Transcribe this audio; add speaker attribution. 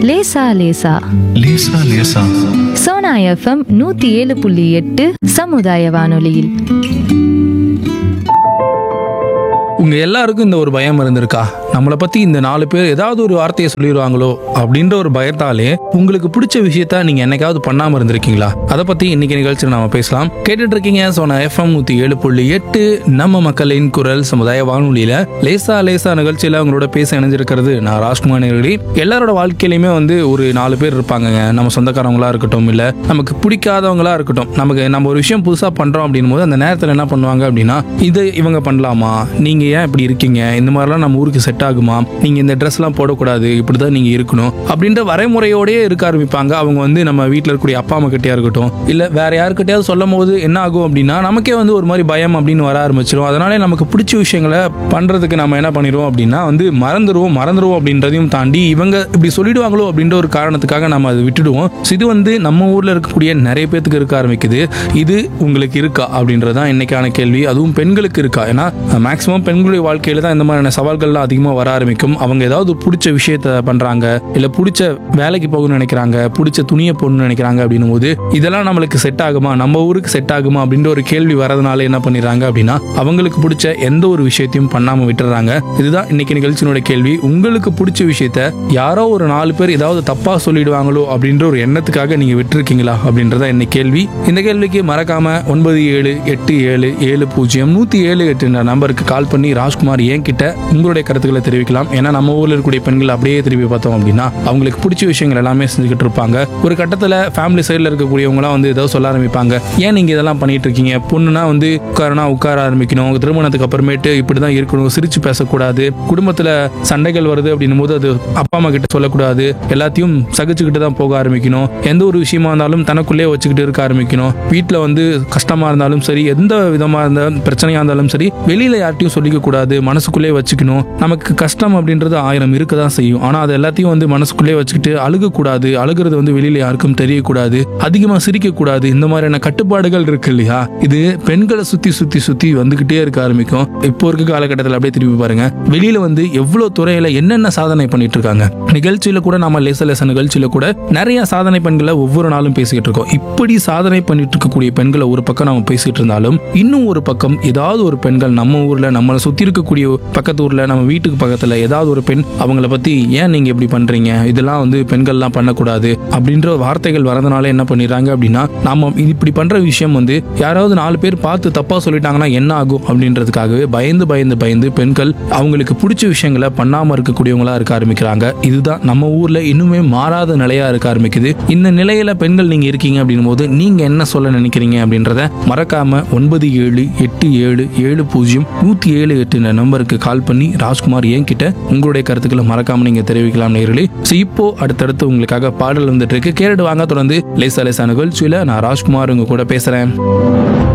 Speaker 1: லேசா லேசா
Speaker 2: லேசா லேசா
Speaker 1: சோனா எஃப்எம் நூத்தி ஏழு புள்ளி எட்டு சமுதாய வானொலியில்
Speaker 3: உங்க எல்லாருக்கும் இந்த ஒரு பயம் இருந்திருக்கா நம்மளை பத்தி இந்த நாலு பேர் ஏதாவது ஒரு வார்த்தையை சொல்லிடுவாங்களோ அப்படின்ற ஒரு பயத்தாலே உங்களுக்கு பிடிச்ச விஷயத்த நீங்க என்னைக்காவது பண்ணாம இருந்திருக்கீங்களா அதை பத்தி இன்னைக்கு நிகழ்ச்சியில் நாம பேசலாம் கேட்டுட்டு இருக்கீங்க சோனா எஃப்எம் நூத்தி ஏழு புள்ளி எட்டு நம்ம மக்களின் குரல் சமுதாய வானொலியில லேசா லேசா நிகழ்ச்சியில அவங்களோட பேச இணைஞ்சிருக்கிறது நான் ராஜ்குமார் நேரடி எல்லாரோட வாழ்க்கையிலுமே வந்து ஒரு நாலு பேர் இருப்பாங்கங்க நம்ம சொந்தக்காரவங்களா இருக்கட்டும் இல்ல நமக்கு பிடிக்காதவங்களா இருக்கட்டும் நமக்கு நம்ம ஒரு விஷயம் புதுசா பண்றோம் அப்படின்னும் போது அந்த நேரத்துல என்ன பண்ணுவாங்க அப்படின்னா இது இவங்க பண்ணலாமா நீங்க ஏன் இப்படி இருக்கீங்க இந்த மாதிரிலாம் நம்ம ஊருக்கு செட் ஆகுமா நீங்க இந்த ட்ரெஸ் எல்லாம் போடக்கூடாது இப்படிதான் நீங்க இருக்கணும் அப்படின்ற வரைமுறையோடயே இருக்க ஆரம்பிப்பாங்க அவங்க வந்து நம்ம வீட்டில் இருக்கக்கூடிய அப்பா அம்மா கிட்டயா இருக்கட்டும் இல்ல வேற யாருக்கிட்டயாவது சொல்லும் போது என்ன ஆகும் அப்படின்னா நமக்கே வந்து ஒரு மாதிரி பயம் அப்படின்னு வர ஆரம்பிச்சிடும் அதனாலே நமக்கு பிடிச்ச விஷயங்களை பண்றதுக்கு நம்ம என்ன பண்ணிடுவோம் அப்படின்னா வந்து மறந்துடுவோம் மறந்துடுவோம் அப்படின்றதையும் தாண்டி இவங்க இப்படி சொல்லிடுவாங்களோ அப்படின்ற ஒரு காரணத்துக்காக நம்ம அதை விட்டுடுவோம் So இது வந்து நம்ம ஊர்ல இருக்கக்கூடிய நிறைய பேத்துக்கு இருக்க ஆரம்பிக்குது இது உங்களுக்கு இருக்கா அப்படின்றது தான் இன்னைக்கான கேள்வி அதுவும் பெண்களுக்கு இருக்கா ஏன்னா மேக்சிமம் பெண்களுடைய வாழ்க்கையில தான் இந்த மாதிரியான சவால்கள்லாம் அதிகமாக வர ஆரம்பிக்கும் அவங்க ஏதாவது பிடிச்ச விஷயத்த பண்றாங்க இல்ல பிடிச்ச வேலைக்கு போகணும்னு நினைக்கிறாங்க பிடிச்ச துணியை போடணும்னு நினைக்கிறாங்க அப்படின்னும் போது இதெல்லாம் நம்மளுக்கு செட் ஆகுமா நம்ம ஊருக்கு செட் ஆகுமா அப்படின்ற ஒரு கேள்வி வரதுனால என்ன பண்ணிடுறாங்க அப்படின்னா அவங்களுக்கு பிடிச்ச எந்த ஒரு விஷயத்தையும் பண்ணாம விட்டுறாங்க இதுதான் இன்னைக்கு நிகழ்ச்சியினோட கேள்வி உங்களுக்கு பிடிச்ச விஷயத்த யாரோ ஒரு நாலு பேர் ஏதாவது தப்பா சொல்லிடுவாங்களோ அப்படின்ற ஒரு எண்ணத்துக்காக நீங்க விட்டுருக்கீங்களா அப்படின்றத என்ன கேள்வி இந்த கேள்விக்கு மறக்காம ஒன்பது ஏழு எட்டு ஏழு ஏழு பூஜ்ஜியம் நூத்தி ஏழு எட்டுன்ற நம்பருக்கு கால் பண்ணி ராஜ்குமார் ஏன் கிட்ட உங்களுடைய கருத்துக்களை தெரிவிக்கலாம் ஏன்னா நம்ம ஊர்ல இருக்கக்கூடிய பெண்கள் அப்படியே திருப்பி பார்த்தோம் அப்படின்னா அவங்களுக்கு பிடிச்ச விஷயங்கள் எல்லாமே செஞ்சுக்கிட்டு இருப்பாங்க ஒரு கட்டத்துல ஃபேமிலி சைடில் இருக்கக்கூடியவங்களாம் வந்து ஏதோ சொல்ல ஆரம்பிப்பாங்க ஏன் நீங்க இதெல்லாம் பண்ணிட்டு இருக்கீங்க பொண்ணுனா வந்து உட்காரனா உட்கார ஆரம்பிக்கணும் உங்க திருமணத்துக்கு அப்புறமேட்டு இப்படிதான் இருக்கணும் சிரிச்சு பேசக்கூடாது குடும்பத்துல சண்டைகள் வருது அப்படின்னும் போது அது அப்பா அம்மா கிட்ட சொல்லக்கூடாது எல்லாத்தையும் சகிச்சுக்கிட்டு தான் போக ஆரம்பிக்கணும் எந்த ஒரு விஷயமா இருந்தாலும் தனக்குள்ளே வச்சுக்கிட்டு இருக்க ஆரம்பிக்கணும் வீட்டில் வந்து கஷ்டமா இருந்தாலும் சரி எந்த விதமா இருந்தாலும் பிரச்சனையா இருந்தாலும் சரி வெளியில யார்ட்டையும் சொல்லிக்க கூடாது மனசுக்குள்ளே வச்சுக்கணும் நமக்கு கஷ்டம் அப்படின்றது ஆயிரம் இருக்க தான் செய்யும் ஆனா அது எல்லாத்தையும் வந்து மனசுக்குள்ளே வச்சுக்கிட்டு அழுகக்கூடாது அழுகிறது வந்து வெளியில யாருக்கும் தெரியக்கூடாது அதிகமா சிரிக்க கூடாது இந்த மாதிரியான கட்டுப்பாடுகள் இருக்கு இல்லையா இது பெண்களை சுத்தி சுத்தி சுத்தி வந்துகிட்டே இருக்க ஆரம்பிக்கும் இப்போ இருக்க காலகட்டத்தில் அப்படியே திருப்பி பாருங்க வெளியில வந்து எவ்வளவு துறையில என்னென்ன சாதனை பண்ணிட்டு இருக்காங்க நிகழ்ச்சியில கூட நாம லேச லேச நிகழ்ச்சியில கூட நிறைய சாதனை பெண்களை ஒவ்வொரு நாளும் பேசிக்கிட்டு இருக்கோம் இப்படி சாதனை பண்ணிட்டு இருக்கக்கூடிய பெண்களை ஒரு பக்கம் நம்ம பேசிட்டு இருந்தாலும் இன்னும் ஒரு பக்கம் ஏதாவது ஒரு பெண்கள் நம்ம ஊர்ல நம்மளை சுத்தி இருக்கக்கூடிய பக்கத்து ஊர்ல நம்ம வீட்டுக்கு பக்கத்துல ஏதாவது ஒரு பெண் அவங்கள பத்தி ஏன் நீங்க இப்படி பண்றீங்க இதெல்லாம் வந்து பெண்கள்லாம் பண்ணக்கூடாது அப்படின்ற வார்த்தைகள் வரதுனால என்ன பண்ணிடுறாங்க அப்படின்னா நாம இப்படி பண்ற விஷயம் வந்து யாராவது நாலு பேர் பார்த்து தப்பா சொல்லிட்டாங்கன்னா என்ன ஆகும் அப்படின்றதுக்காகவே பயந்து பயந்து பயந்து பெண்கள் அவங்களுக்கு பிடிச்ச விஷயங்களை பண்ணாம இருக்கக்கூடியவங்களா இருக்க ஆரம்பிக்கிறாங்க இதுதான் நம்ம ஊர்ல இன்னுமே மாறாத நிலையா இருக்க ஆரம்பிக்குது இந்த நிலையில பெண்கள் நீங்க இருக்கீங்க அப்படின்னும் போது நீங்க என்ன சொல்ல நினைக்கிறீங்க அப்படின்றத மறக்காம ஒன்பது ஏழு எட்டு ஏழு ஏழு பூஜ்ஜியம் நூத்தி ஏழு எட்டு நம்பருக்கு கால் பண்ணி ராஜ்குமார் என்கிட்ட உங்களுடைய கருத்துக்களை மறக்காம நீங்க தெரிவிக்கலாம் நேர்களே ஸோ இப்போ அடுத்தடுத்து உங்களுக்காக பாடல் வந்துட்டு இருக்கு கேரட் வாங்க தொடர்ந்து லேசா லேசா நிகழ்ச்சியில நான் ராஜ்குமார் உங்க கூட பேசுறேன்